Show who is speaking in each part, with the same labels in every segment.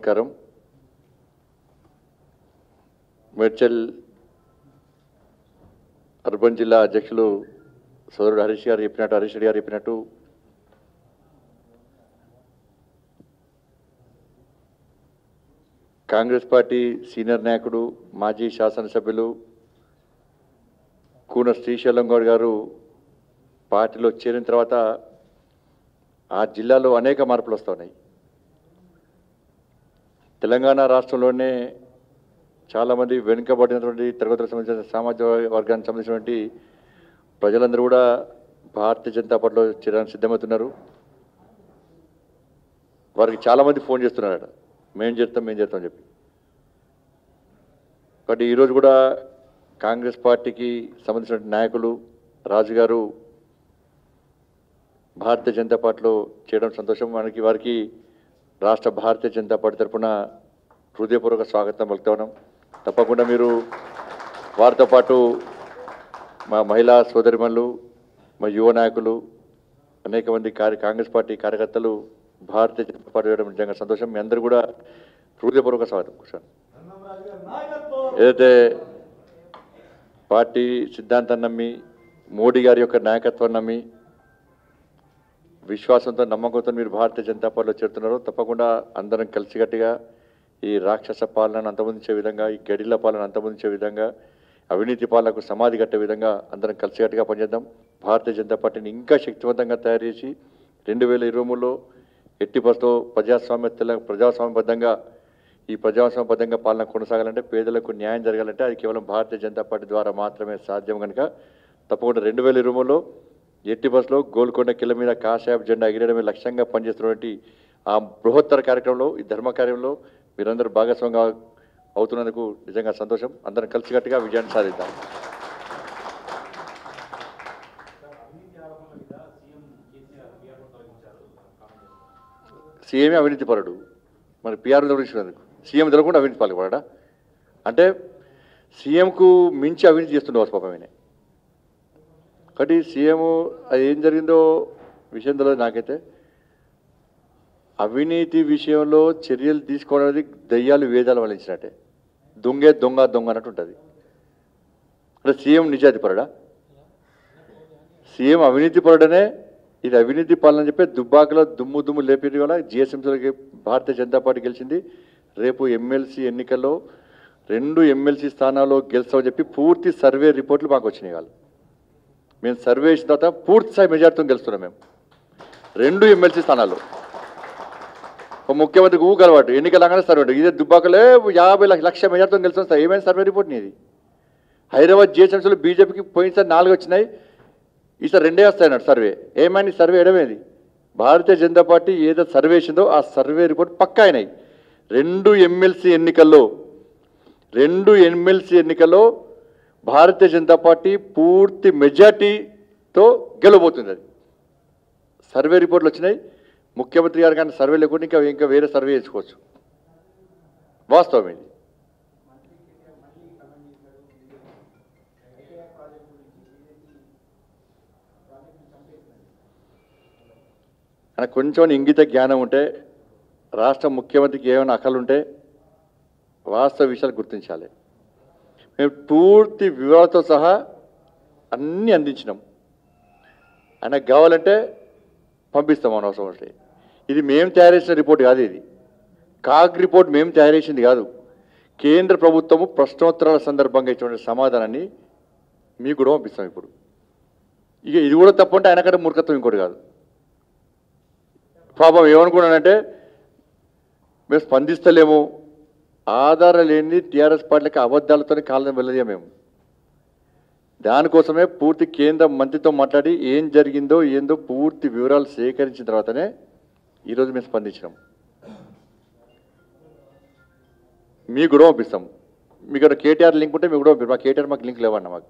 Speaker 1: నమస్కారం మేడ్చల్ అర్బన్ జిల్లా అధ్యక్షులు సోదరుడు హరీష్ గారు చెప్పినట్టు హరీష్ రెడ్డి గారు చెప్పినట్టు కాంగ్రెస్ పార్టీ సీనియర్ నాయకుడు మాజీ శాసనసభ్యులు కూన శ్రీశైలం గౌడ్ గారు పార్టీలో చేరిన తర్వాత ఆ జిల్లాలో అనేక మార్పులు వస్తున్నాయి తెలంగాణ రాష్ట్రంలోనే చాలామంది వెనుకబడినటువంటి తరగతులకు సంబంధించిన సామాజిక వర్గానికి సంబంధించినటువంటి ప్రజలందరూ కూడా భారతీయ జనతా పార్టీలో చేరడానికి సిద్ధమవుతున్నారు వారికి చాలామంది ఫోన్ చేస్తున్నారట మేము చేస్తాం మేము చేస్తాం అని చెప్పి కాబట్టి ఈరోజు కూడా కాంగ్రెస్ పార్టీకి సంబంధించిన నాయకులు రాజు గారు భారతీయ జనతా పార్టీలో చేయడం సంతోషం మనకి వారికి రాష్ట్ర భారతీయ జనతా పార్టీ తరఫున హృదయపూర్వక స్వాగతం పలుకుతా ఉన్నాం తప్పకుండా మీరు వారితో పాటు మా మహిళా సోదరిమణులు మా యువ నాయకులు అనేక మంది కార్య కాంగ్రెస్ పార్టీ కార్యకర్తలు భారతీయ జనతా పార్టీ చేయడం నిజంగా సంతోషం మీ అందరూ కూడా హృదయపూర్వక స్వాగతం కూర్చోండి ఏదైతే పార్టీ సిద్ధాంతం నమ్మి మోడీ గారి యొక్క నాయకత్వం నమ్మి విశ్వాసంతో నమ్మకంతో మీరు భారతీయ జనతా పార్టీలో చేరుతున్నారో తప్పకుండా అందరం కలిసికట్టుగా ఈ రాక్షస పాలనను అంతమొందించే విధంగా ఈ గడిల పాలన అంతమొందించే విధంగా అవినీతి పాలనకు సమాధి కట్టే విధంగా అందరం కలిసికట్టుగా పనిచేద్దాం భారతీయ జనతా పార్టీని ఇంకా శక్తివంతంగా తయారు చేసి రెండు వేల ఇరవై మూడులో ఎట్టి బస్తో ప్రజాస్వామ్య తెల ప్రజాస్వామ్యబద్ధంగా ఈ ప్రజాస్వామ్యబద్ధంగా పాలన కొనసాగాలంటే పేదలకు న్యాయం జరగాలంటే అది కేవలం భారతీయ జనతా పార్టీ ద్వారా మాత్రమే సాధ్యం కనుక తప్పకుండా రెండు వేల ఇరవై మూడులో ఎట్టి బస్సులో గోల్కొండ కిల మీద కాషాయపు జెండా ఎగిరడమే లక్ష్యంగా పనిచేస్తున్నటువంటి ఆ బృహత్తర కార్యక్రమంలో ఈ ధర్మ కార్యంలో మీరందరూ భాగస్వామిగా అవుతున్నందుకు నిజంగా సంతోషం అందరం కలిసికట్టుగా విజయాన్ని సాధిద్దాం సీఎమే అవినీతి పరుడు మరి పిఆర్ దొరికించినందుకు సీఎం తెలకుండా అవినీతి పాల్గొనడా అంటే సీఎంకు మించి అవినీతి చేస్తుండే పాపం ఆయన కాబట్టి సీఎం అది ఏం జరిగిందో విషయం తెలియదు నాకైతే అవినీతి విషయంలో చర్యలు తీసుకోవడం అనేది దయ్యాలు వేదాలు వలించినట్టే దొంగే దొంగ దొంగ అన్నట్టు ఉంటుంది అంటే సీఎం నిజాతి పరుడా సీఎం అవినీతి పరుడనే ఇది అవినీతి పాలన అని చెప్పి దుబ్బాకలో దుమ్ము దుమ్ము లేపింది కూడా జిఎస్ఎంసీలకి భారతీయ జనతా పార్టీ గెలిచింది రేపు ఎమ్మెల్సీ ఎన్నికల్లో రెండు ఎమ్మెల్సీ స్థానాల్లో గెలుస్తామని చెప్పి పూర్తి సర్వే రిపోర్ట్లు మాకు వచ్చినాయి వాళ్ళు మేము సర్వే చేసిన తర్వాత పూర్తి స్థాయి మెజార్టీతో గెలుస్తున్నాం మేము రెండు ఎమ్మెల్సీ స్థానాల్లో ఒక ముఖ్యమంత్రికి ఊగ అలవాటు ఎన్నికలంగానే సర్వే ఉంటుంది. ఇదే దుబ్బాకలే యాభై లక్ష లక్ష మెజార్టీతో గెలుస్తాం ఏమైనా సర్వే రిపోర్ట్ నీది హైదరాబాద్ జిహెచ్ఎంసీలో బీజేపీకి పోయినసారి నాలుగు వచ్చినాయి ఈసారి రెండే వస్తాయి అన్నాడు సర్వే ఏమైనా ఈ సర్వే ఎడమేది భారతీయ జనతా పార్టీ ఏదో సర్వే చేసిందో ఆ సర్వే రిపోర్ట్ పక్కా అయినాయి రెండు ఎమ్మెల్సీ ఎన్నికల్లో రెండు ఎమ్మెల్సీ ఎన్నికల్లో భారతీయ జనతా పార్టీ పూర్తి మెజార్టీతో గెలవబోతుంది అది సర్వే రిపోర్ట్లు వచ్చినాయి ముఖ్యమంత్రి గారు కానీ సర్వే లేకుండా ఇంకా ఇంకా వేరే సర్వే చేసుకోవచ్చు వాస్తవం ఇది ఆయన కొంచెం ఇంగిత జ్ఞానం ఉంటే రాష్ట్ర ముఖ్యమంత్రికి ఏమైనా అక్కలుంటే వాస్తవ విషయాలు గుర్తించాలి మేము పూర్తి వివరాలతో సహా అన్నీ అందించినాం ఆయనకు కావాలంటే పంపిస్తాం మన అవసరం వస్తే ఇది మేము తయారు చేసిన రిపోర్ట్ కాదు ఇది కాగ్ రిపోర్ట్ మేము తయారు చేసింది కాదు కేంద్ర ప్రభుత్వము ప్రశ్నోత్తరాల సందర్భంగా ఇచ్చినటువంటి సమాధానాన్ని మీకు కూడా పంపిస్తాం ఇప్పుడు ఇక ఇది కూడా తప్పంటే ఆయనకంటే మూర్ఖత్వం ఇంకోటి కాదు పాపం ఏమనుకున్నానంటే మేము స్పందిస్తలేము ఆధారం లేని టీఆర్ఎస్ పార్టీలకి అబద్ధాలతోనే కాలం వెళ్ళదే మేము దానికోసమే పూర్తి కేంద్ర మంత్రితో మాట్లాడి ఏం జరిగిందో ఏందో పూర్తి వివరాలు సేకరించిన తర్వాతనే ఈరోజు మేము స్పందించినాం మీకు కూడా పంపిస్తాం మీకు ఇక్కడ కేటీఆర్ లింక్ ఉంటే మీకు కూడా పంపిస్తాం మా కేటీఆర్ మాకు లింక్ లేవన్న మాకు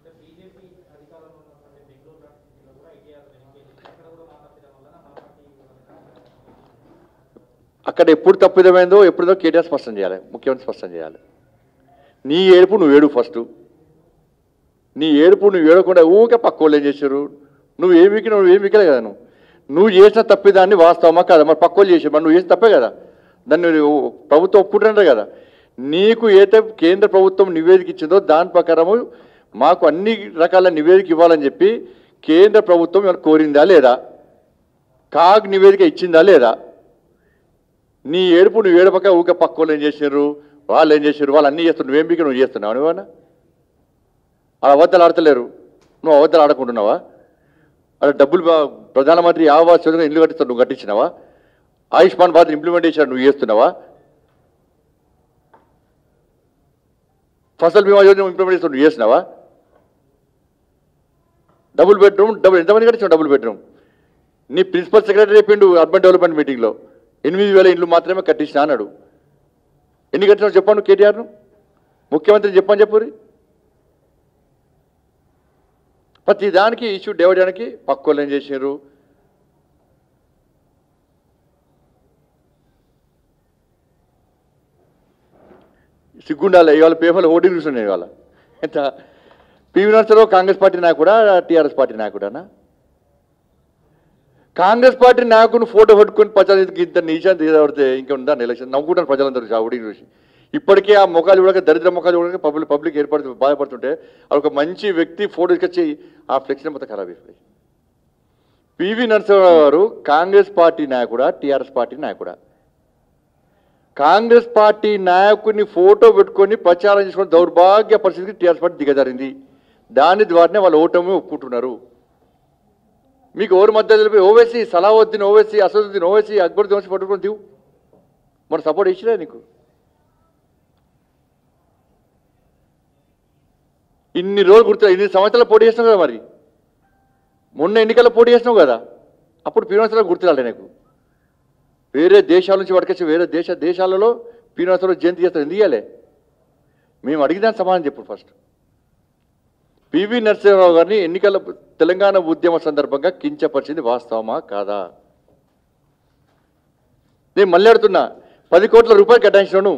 Speaker 1: అక్కడ ఎప్పుడు తప్పిదమైందో ఎప్పుడుదో కేటీఆర్ స్పష్టం చేయాలి ముఖ్యమంత్రి స్పష్టం చేయాలి నీ ఏడుపు నువ్వు ఏడు ఫస్ట్ నీ ఏడుపు నువ్వు ఏడకుండా ఊకే పక్క వాళ్ళు ఏం చేశారు నువ్వు ఏం వికినావు నువ్వు ఏం వికలే కదా నువ్వు నువ్వు చేసిన తప్పిదాన్ని వాస్తవమా కదా మరి పక్క వాళ్ళు చేసారు మరి నువ్వు చేసిన తప్పే కదా దాన్ని ప్రభుత్వం ఒప్పుకుంటున్నారు కదా నీకు ఏదైతే కేంద్ర ప్రభుత్వం నివేదిక ఇచ్చిందో దాని ప్రకారము మాకు అన్ని రకాల నివేదిక ఇవ్వాలని చెప్పి కేంద్ర ప్రభుత్వం ఏమైనా కోరిందా లేదా కాగ్ నివేదిక ఇచ్చిందా లేదా నీ ఏడుపు నువ్వు ఏడపక ఊక పక్క వాళ్ళు ఏం చేసినారు వాళ్ళు ఏం చేసారు వాళ్ళు అన్నీ చేస్తున్నారు నువ్వేం బీకి నువ్వు చేస్తున్నావు నువ్వన్నా అలా అబద్ధాలు ఆడతలేరు నువ్వు అబద్ధాలు ఆడుకుంటున్నావా అలా డబ్బులు బా- ప్రధానమంత్రి ఆవాస్ యోజన ఇల్లు కట్టిస్తావు నువ్వు కట్టించినావా ఆయుష్మాన్ భారత్ ఇంప్లిమెంటేషన్ నువ్వు చేస్తున్నావా ఫసల్ బీమా యోజన ఇంప్లిమెంటేషన్ నువ్వు చేసినావా డబుల్ బెడ్రూమ్ డబుల్ ఎంతమంది కట్టించావు డబుల్ బెడ్రూమ్ నీ ప్రిన్సిపల్ సెక్రటరీ చెప్పిండు అర్బన్ డెవలప్మెంట్ మీటింగ్లో ఎనిమిది వేల ఇండ్లు మాత్రమే కట్టించిన అన్నాడు ఎన్ని కట్టినావు చెప్పండి కేటీఆర్ను ముఖ్యమంత్రి చెప్పని చెప్పురి ప్రతి దానికి ఇష్యూ డేవడానికి పక్కోళ్ళు ఏం చేసినారు సిగ్గుండాలి ఇవాళ పేపర్లో ఓటింగ్ చూస్తున్నాయి ఇవాళ ఎంత పివి నరసరావు కాంగ్రెస్ పార్టీ నాయకుడా టీఆర్ఎస్ పార్టీ నాయకుడానా కాంగ్రెస్ పార్టీ నాయకుని ఫోటో పట్టుకొని ప్రజలకు ఇంత నీచాన్ని తీయబడితే ఇంకా ఉందా ఎలక్షన్ నవ్వుకుంటారు ప్రజలందరూ ఆ ఓటింగ్ చూసి ఇప్పటికే ఆ ముఖాలు కూడా దరిద్ర ముఖాలు కూడా పబ్లిక్ పబ్లిక్ ఏర్పడుతూ బాధపడుతుంటే అది ఒక మంచి వ్యక్తి ఫోటో తీసుకొచ్చి ఆ ఫ్లెక్సీ మొత్తం ఖరాబ్ అయిపోయి పివి నరసింహరావు గారు కాంగ్రెస్ పార్టీ నాయకుడా టీఆర్ఎస్ పార్టీ నాయకుడా కాంగ్రెస్ పార్టీ నాయకుని ఫోటో పెట్టుకొని ప్రచారం చేసుకుని దౌర్భాగ్య పరిస్థితికి టీఆర్ఎస్ పార్టీ దిగజారింది దాని ద్వారానే వాళ్ళు ఓటమి ఒప్పుకుంటున్నారు మీకు ఎవరు మధ్య తెలిపి ఓవేసీ సలావుద్దీన్ ఓవేసీ అసదుద్దీన్ ఓవేసీ అక్బరుద్దీన్ ఓవేసీ పట్టుకొని దివు మరి సపోర్ట్ ఇచ్చిరా నీకు ఇన్ని రోజులు గుర్తు ఇన్ని సంవత్సరాలు పోటీ చేసినావు కదా మరి మొన్న ఎన్నికల్లో పోటీ చేసినావు కదా అప్పుడు పీనవసరాలు గుర్తురాలే నీకు వేరే దేశాల నుంచి పట్టుకొచ్చి వేరే దేశ దేశాలలో పీనవసరాలు జయంతి చేస్తారు ఎందుకు ఇవ్వలే మేము అడిగిన సమాధానం చెప్పు ఫస్ట్ పివి నరసింహరావు గారిని ఎన్నికల తెలంగాణ ఉద్యమ సందర్భంగా కించపరిచింది వాస్తవమా కాదా నేను మళ్ళీ అడుగుతున్నా పది కోట్ల రూపాయలు కేటాయించినాను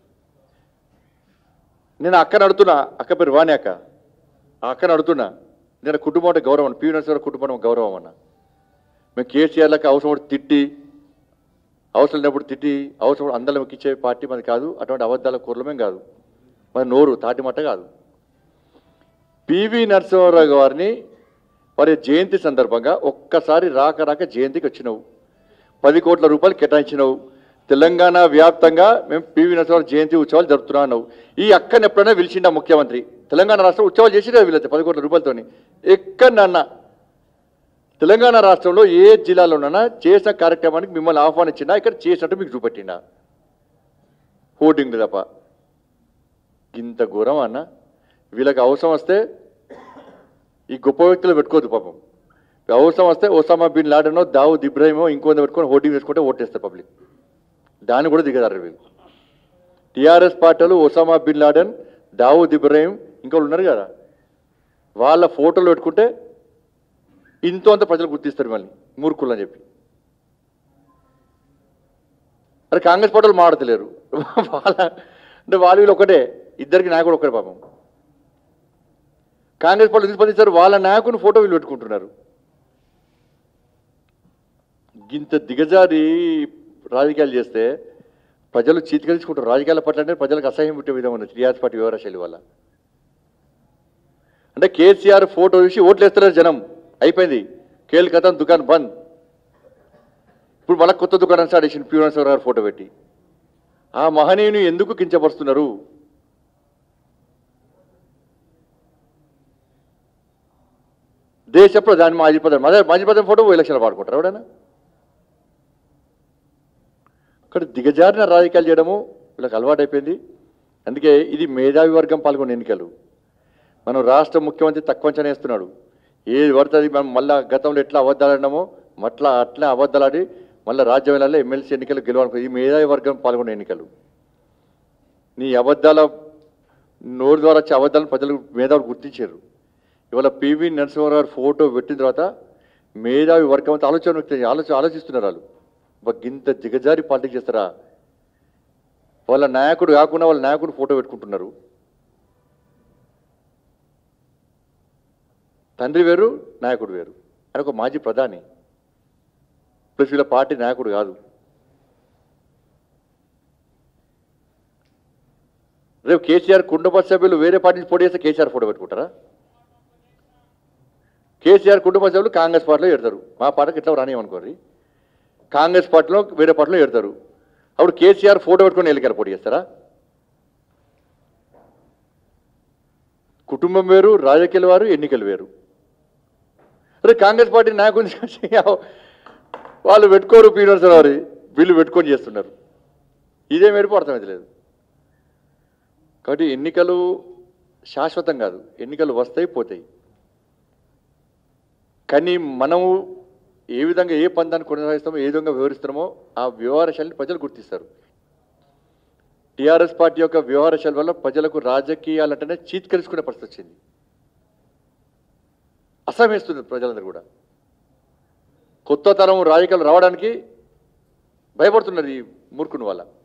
Speaker 1: నేను అక్కని అడుగుతున్నా అక్క పేరు వాణి అక్క ఆ అక్కని అడుగుతున్నా నేను కుటుంబం అంటే గౌరవం పివి నరసింహరావు కుటుంబం గౌరవం అన్న మేము కేసీఆర్లకు అవసరం పడి తిట్టి అవసరం లేనప్పుడు తిట్టి అవసరం అందరం ఎక్కించే పార్టీ మనది కాదు అటువంటి అబద్ధాల కూరలమేం కాదు మన నోరు తాటిమట్ట కాదు పివి నరసింహారావు గారిని వారి జయంతి సందర్భంగా ఒక్కసారి రాక రాక జయంతికి వచ్చినావు పది కోట్ల రూపాయలు కేటాయించినావు తెలంగాణ వ్యాప్తంగా మేము పివి నరసింహారావు జయంతి ఉత్సవాలు జరుపుతున్నావు ఈ అక్కని ఎప్పుడైనా పిలిచిండా ముఖ్యమంత్రి తెలంగాణ రాష్ట్రం ఉత్సవాలు చేసిరా వీళ్ళైతే పది కోట్ల రూపాయలతోని ఎక్కడన్నా తెలంగాణ రాష్ట్రంలో ఏ జిల్లాలోనైనా చేసిన కార్యక్రమానికి మిమ్మల్ని ఆహ్వానించినా ఇక్కడ చేసినట్టు మీకు చూపెట్టిండా హోర్డింగ్ తప్ప ఇంత ఘోరం అన్న వీళ్ళకి అవసరం వస్తే ఈ గొప్ప వ్యక్తులు పెట్టుకోవద్దు పాపం అవసరం వస్తే ఒసామా బిన్ లాడనో దావుద్ ఇబ్రాహిమో ఇంకొంత పెట్టుకొని హోర్డింగ్ వేసుకుంటే ఓటేస్తారు పబ్లిక్ దాన్ని కూడా దిగదారు వీళ్ళు టీఆర్ఎస్ పార్టీలు Osama bin Laden Dawood Ibrahim ఇంకోళ్ళు ఉన్నారు కదా వాళ్ళ ఫోటోలు పెట్టుకుంటే ఇంతో అంత ప్రజలు గుర్తిస్తారు మళ్ళీ మూర్ఖులు అని చెప్పి అరే కాంగ్రెస్ పార్టీలు మాడతలేరు వాళ్ళ అంటే వాళ్ళు వీళ్ళు ఒకటే ఇద్దరికి నాయకుడు ఒకటే పాపం కాంగ్రెస్ పార్టీ ఎందుకు స్పందించారు వాళ్ళ నాయకుని ఫోటో వీళ్ళు పెట్టుకుంటున్నారు ఇంత దిగజారి రాజకీయాలు చేస్తే ప్రజలు చీతికరించుకుంటారు రాజకీయాల పట్ల అంటే ప్రజలకు అసహ్యం పుట్టే విధంగా ఉంది టీఆర్ఎస్ పార్టీ వివర శైలి వల్ల అంటే కేసీఆర్ ఫోటో చూసి ఓట్లు వేస్తున్నారు జనం అయిపోయింది కేల్ కథం దుకాణం బంద్ ఇప్పుడు మళ్ళీ కొత్త దుకాణం స్టార్ట్ చేసింది ప్యూరెన్సర్ గారు ఫోటో పెట్టి ఆ మహనీయుని ఎందుకు కించపరుస్తున్నారు దేశ ప్రధాని మాజీ ప్రధాని మాజీ మాజీ ప్రధాని ఫోటో ఎలక్షన్లు పాడుకుంటారు ఎవడైనా ఇక్కడ దిగజారిన రాజకీయాలు చేయడము వీళ్ళకి అలవాటైపోయింది అందుకే ఇది మేధావి వర్గం పాల్గొన్న ఎన్నికలు మనం రాష్ట్ర ముఖ్యమంత్రి తక్కువ అంచనా వేస్తున్నాడు ఏది పడుతుంది మనం మళ్ళా గతంలో ఎట్లా అబద్ధాలాడినామో మట్లా అట్లా అబద్ధాలాడి మళ్ళీ రాజ్యం వెళ్ళాలి ఎమ్మెల్సీ ఎన్నికలు గెలవాలనుకో ఈ మేధావి వర్గం పాల్గొన్న ఎన్నికలు నీ అబద్ధాల నోరు ద్వారా వచ్చే అబద్ధాలను ప్రజలు మేధావులు గుర్తించారు ఇవాళ పివి నరసింహారావు గారి ఫోటో పెట్టిన తర్వాత మేధావి వర్గం అంతా ఆలోచన వ్యక్తం- ఆలోచన ఆలోచిస్తున్నారు వాళ్ళు ఒక గింత దిగజారి పాలిటిక్స్ చేస్తారా వాళ్ళ నాయకుడు కాకుండా వాళ్ళ నాయకుడు ఫోటో పెట్టుకుంటున్నారు తండ్రి వేరు నాయకుడు వేరు ఆయన ఒక మాజీ ప్రధాని ప్లస్ వీళ్ళ పార్టీ నాయకుడు కాదు రేపు కేసీఆర్ కుటుంబ సభ్యులు వేరే పార్టీ నుంచి పోటీ చేస్తే కేసీఆర్ ఫోటో పెట్టుకుంటారా కేసీఆర్ కుటుంబ సభ్యులు కాంగ్రెస్ పార్టీలో ఎడతారు మా పార్టీకి ఇట్లా రానియమనుకోరి కాంగ్రెస్ పార్టీలో వేరే పార్టీలో ఎడతారు అప్పుడు కేసీఆర్ ఫోటో పెట్టుకొని ఎన్నికలు పోటీ చేస్తారా కుటుంబం వేరు రాజకీయాలు వారు ఎన్నికలు వేరు అరే కాంగ్రెస్ పార్టీ నాయకుని చూసి వాళ్ళు పెట్టుకోరు పీనర్స్ వారి వీళ్ళు పెట్టుకొని చేస్తున్నారు ఇదే మేరకు అర్థమవుతలేదు కాబట్టి ఎన్నికలు శాశ్వతం కాదు ఎన్నికలు వస్తాయి పోతాయి కానీ మనము ఏ విధంగా ఏ పందాన్ని కొనసాగిస్తామో ఏ విధంగా వివరిస్తున్నామో ఆ వ్యవహార శైలిని ప్రజలు గుర్తిస్తారు టీఆర్ఎస్ పార్టీ యొక్క వ్యవహార శైలి వల్ల ప్రజలకు రాజకీయాలంటేనే చీత్కరించుకునే పరిస్థితి వచ్చింది అసహమిస్తుంది ప్రజలందరూ కూడా కొత్త తరం రాజకీయాలు రావడానికి భయపడుతున్నారు ఈ మూర్ఖుని వల్ల